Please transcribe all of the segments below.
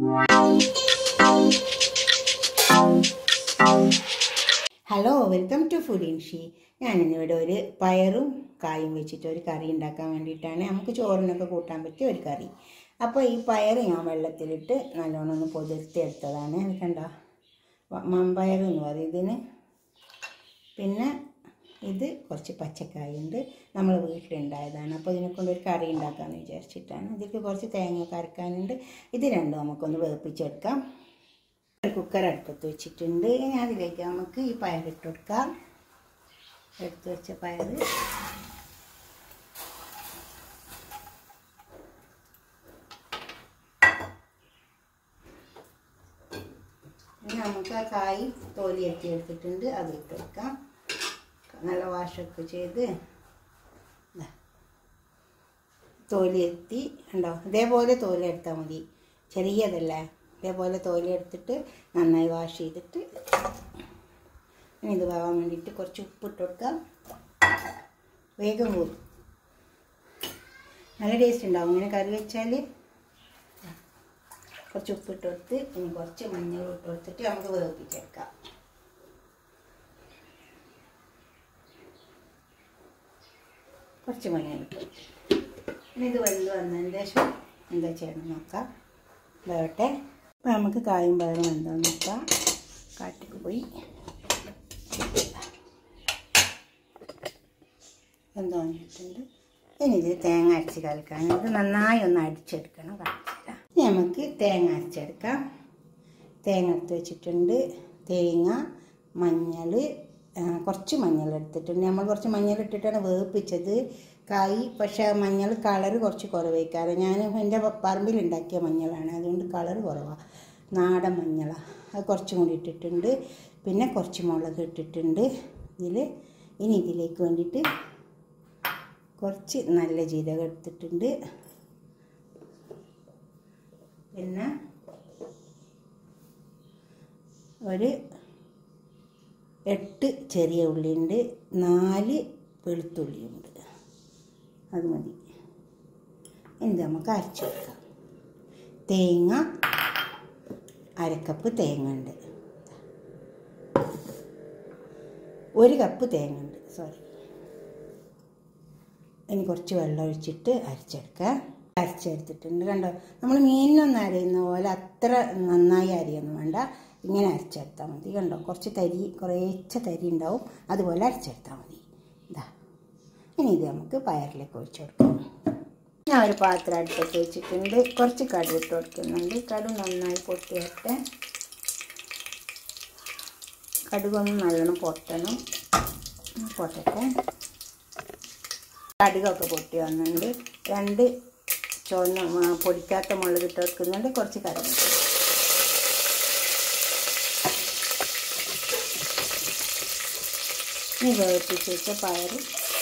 Hello welcome to food ഇൻഷി ഞാനിന്നിവിടെ ഒരു പയറും കായും വെച്ചിട്ട് ഒരു കറി ഉണ്ടാക്കാൻ വേണ്ടിയിട്ടാണ് നമുക്ക് ചോറിനൊക്കെ കൂട്ടാൻ പറ്റിയ ഒരു കറി അപ്പോൾ ഈ പയർ ഞാൻ വെള്ളത്തിലിട്ട് നല്ലോണം ഒന്ന് പൊതിർത്തി എടുത്തതാണ് കണ്ടോ വ- മമ്പയർ എന്ന് പറയും ഇതിന് പിന്നെ ഇത് കുറച്ച് പച്ചക്കായുണ്ട് നമ്മൾ വീട്ടിലുണ്ടായതാണ് അപ്പോൾ ഇതിനെ കൊണ്ട് ഒരു കറി ഉണ്ടാക്കാമെന്ന് വിചാരിച്ചിട്ടാണ് ഇതിലേക്ക് കുറച്ച് തേങ്ങ അരക്കാനുണ്ട് ഇത് രണ്ടും നമുക്കൊന്ന് വേപ്പിച്ചെടുക്കാം ഒരു കുക്കർ അടുപ്പത്ത് വെച്ചിട്ടുണ്ട് ഇനി അതിലേക്ക് നമുക്ക് ഈ പയറിട്ട് കൊടുക്കാം എടുത്ത് വെച്ച പയർ ഇനി നമുക്ക് ആ കായ് തോലിയൊക്കെ എടുത്തിട്ടുണ്ട് അത് ഇട്ട് കൊടുക്കാം നല്ല വാഷൊക്കെ ചെയ്ത് ദാ. തോലി എത്തി ഉണ്ടോ ഇതേപോലെ തോലി എടുത്താൽ മതി ചെറിയതല്ലേ ഇതേപോലെ തോലി എടുത്തിട്ട് നന്നായി വാഷ് ചെയ്തിട്ട് ഇനി ഇത് വേവാൻ വേണ്ടിയിട്ട് കുറച്ച് ഉപ്പിട്ട് കൊടുക്കാം വേഗം പോകും നല്ല ടേസ്റ്റ് ഉണ്ടാവും ഇങ്ങനെ കറി വെച്ചാൽ കുറച്ച് ഉപ്പിട്ട് കൊടുത്ത് ഇനി കുറച്ച് മഞ്ഞൾ ഇട്ട് കൊടുത്തിട്ട് നമുക്ക് വേവിപ്പിച്ചെടുക്കാം കുറച്ച് മഞ്ഞൾ ഇട്ട് ഇനി ഇത് വെന്ത് വന്നതിന് ശേഷം എന്താ ചെയ്യണം നോക്കാം വേവട്ടെ അപ്പോൾ നമുക്ക് കായും പയറും എന്താന്ന് നോക്കാം കാട്ടിക്ക് പോയി എന്താ വന്നിട്ടുണ്ട് ഇനി ഇത് തേങ്ങ അരച്ച് കലക്കാൻ ഇത് നന്നായി ഒന്ന് അടിച്ചെടുക്കണം കാണിച്ചില്ല ഇനി നമുക്ക് തേങ്ങ അരച്ചെടുക്കാം തേങ്ങ എടുത്ത് വെച്ചിട്ടുണ്ട് തേങ്ങ മഞ്ഞൾ കുറച്ച് മഞ്ഞൾ എടുത്തിട്ടുണ്ട് നമ്മൾ കുറച്ച് മഞ്ഞൾ ഇട്ടിട്ടാണ് വേവിപ്പിച്ചത് കായ് പക്ഷേ മഞ്ഞൾ കളറ് കുറച്ച് കുറവേക്കാറ് ഞാൻ എൻ്റെ പറമ്പിൽ ഉണ്ടാക്കിയ മഞ്ഞളാണ് അതുകൊണ്ട് കളറ് കുറവാണ് നാടൻ മഞ്ഞളാണ് അത് കുറച്ചും കൂടി ഇട്ടിട്ടുണ്ട് പിന്നെ കുറച്ച് മുളക് ഇട്ടിട്ടുണ്ട് ഇതിൽ ഇനി ഇതിലേക്ക് വേണ്ടിയിട്ട് കുറച്ച് നല്ല ജീരകം എടുത്തിട്ടുണ്ട് പിന്നെ ഒരു എട്ട് ചെറിയ ഉള്ളിയുണ്ട് നാല് വെളുത്തുള്ളിയുണ്ട് അത് മതി എന്ത് നമുക്ക് അരച്ച് വെക്കാം തേങ്ങ അരക്കപ്പ് തേങ്ങ ഉണ്ട് ഒരു കപ്പ് തേങ്ങ ഉണ്ട് സോറി ഇനി കുറച്ച് വെള്ളം ഒഴിച്ചിട്ട് അരച്ചെടുക്കാം അരച്ചെടുത്തിട്ടുണ്ട് കണ്ടോ നമ്മൾ മീനിനൊന്നും അരയുന്ന പോലെ അത്ര നന്നായി അരിയൊന്നും വേണ്ട ഇങ്ങനെ അരച്ചെടുത്താൽ മതി കണ്ടോ കുറച്ച് തരി കുറേച്ച തരി ഉണ്ടാവും അതുപോലെ അരച്ചെടുത്താൽ മതി ഇതാ ഇനി ഇത് നമുക്ക് പയറിലേക്ക് ഒഴിച്ചു കൊടുക്കാം ഞാൻ ഒരു പാത്രം അടുപ്പത്ത് വെച്ചിട്ടുണ്ട് കുറച്ച് കടുക് ഇട്ട് കൊടുക്കുന്നുണ്ട് കടുക് നന്നായി പൊട്ടിയിട്ട് കടുകൊന്ന് നല്ലോണം പൊട്ടണം പൊട്ടട്ടെ കടുകൊക്കെ പൊട്ടി വന്നിട്ടുണ്ട് രണ്ട് ചുവന്ന മ- പൊടിക്കാത്ത മുളക് ഇട്ട് വെക്കുന്നുണ്ട് കുറച്ച് കറിവേപ്പില ഇനി വേവിപ്പിച്ച് വെച്ച പയർ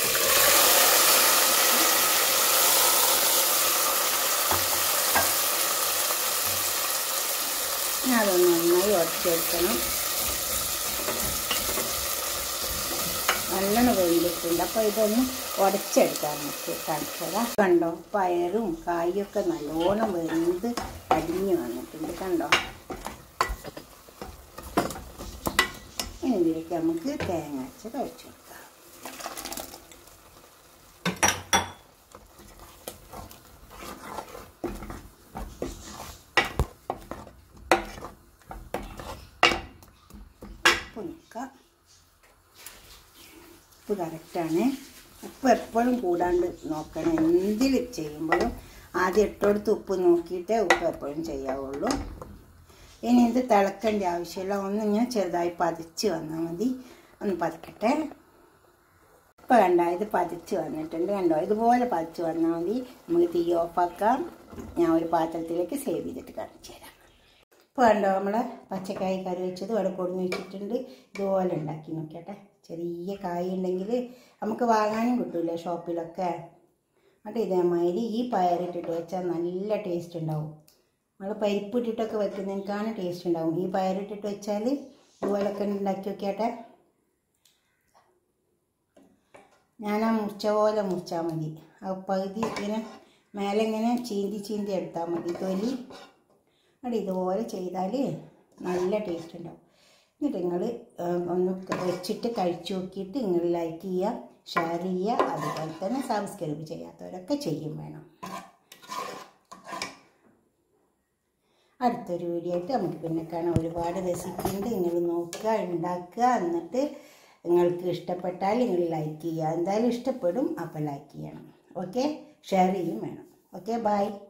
ഇനി അതൊന്ന് നന്നായി ഉടച്ചെടുക്കണം നല്ലോണം വെന്തിട്ടുണ്ട് അപ്പോൾ ഇതൊന്ന് ഉടച്ചെടുക്കാൻ നമുക്ക് കാണിച്ചതാ കണ്ടോ പയറും കായൊക്കെ നല്ലോണം വെന്ത് അടിഞ്ഞു വന്നിട്ടുണ്ട് കണ്ടോ ഇനി ഇതിലേക്ക് നമുക്ക് തേങ്ങ അരച്ച് കഴിച്ചു കൊടുക്കാം ഉപ്പ് നോക്കാം ഉപ്പ് കറക്റ്റാണ് ഉപ്പ് എപ്പോഴും കൂടാണ്ട് നോക്കണം എന്തിൽ ചെയ്യുമ്പോഴും ആദ്യം ഇട്ടോടുത്ത് ഉപ്പ് നോക്കിയിട്ടേ ഉപ്പ് എപ്പോഴും ചെയ്യാവുള്ളൂ ഇനി ഇത് തിളക്കേണ്ട ആവശ്യമില്ല ഒന്ന് ഞാൻ ചെറുതായി പതിച്ച് വന്നാൽ മതി ഒന്ന് പതിക്കട്ടെ ഇപ്പോൾ കണ്ടോ ഇത് പതിച്ച് വന്നിട്ടുണ്ട് കണ്ടോ ഇതുപോലെ പതിച്ച് വന്നാൽ മതി നമുക്ക് തീ ഓഫാക്കാം ഞാൻ ഒരു പാത്രത്തിലേക്ക് സേവ് ചെയ്തിട്ട് കാണിച്ചു തരാം ഇപ്പോൾ കണ്ടോ നമ്മൾ പച്ചക്കായ കറി വെച്ചത് ഇവിടെ കൊടുന്ന് വെച്ചിട്ടുണ്ട് ഇതുപോലെ ഉണ്ടാക്കി നോക്കിയാട്ടെ ചെറിയ കായ ഉണ്ടെങ്കിൽ നമുക്ക് വാങ്ങാനും കിട്ടില്ല ഷോപ്പിലൊക്കെ എന്നിട്ട് ഇതേമാതിരി ഈ പയറിട്ടിട്ട് വെച്ചാൽ നല്ല ടേസ്റ്റ് ഉണ്ടാവും നമ്മൾ പരിപ്പ് ഇട്ടിട്ടൊക്കെ വെക്കുന്നതിനേക്കാണ് ടേസ്റ്റ് ഉണ്ടാവും ഈ പയറിട്ടിട്ട് വെച്ചാൽ ഇതുപോലൊക്കെ ഉണ്ടാക്കി നോക്കിയാട്ടെ ഞാൻ ആ മുറിച്ച പോലെ മുറിച്ചാൽ മതി ആ പകുതി ഇങ്ങനെ മേലെ ഇങ്ങനെ ചീന്തി ചീന്തി എടുത്താൽ മതി തൊലി അവിടെ ഇതുപോലെ ചെയ്താൽ നല്ല ടേസ്റ്റ് ഉണ്ടാവും എന്നിട്ട് നിങ്ങൾ ഒന്ന് വെച്ചിട്ട് കഴിച്ചു നോക്കിയിട്ട് നിങ്ങൾ ലൈക്ക് ചെയ്യുക ഷെയർ ചെയ്യുക അതുപോലെ തന്നെ സബ്സ്ക്രൈബ് ചെയ്യാത്തവരൊക്കെ ചെയ്യും വേണം അടുത്തൊരു വീഡിയോ ആയിട്ട് നമുക്ക് പിന്നെ കാണാം ഒരുപാട് റെസിപ്പി ഉണ്ട് നിങ്ങൾ നോക്കുക ഉണ്ടാക്കുക എന്നിട്ട് നിങ്ങൾക്ക് ഇഷ്ടപ്പെട്ടാൽ നിങ്ങൾ ലൈക്ക് ചെയ്യുക എന്തായാലും ഇഷ്ടപ്പെടും അപ്പോൾ ലൈക്ക് ചെയ്യണം ഓക്കെ ഷെയർ ചെയ്യും വേണം ഓക്കെ ബൈ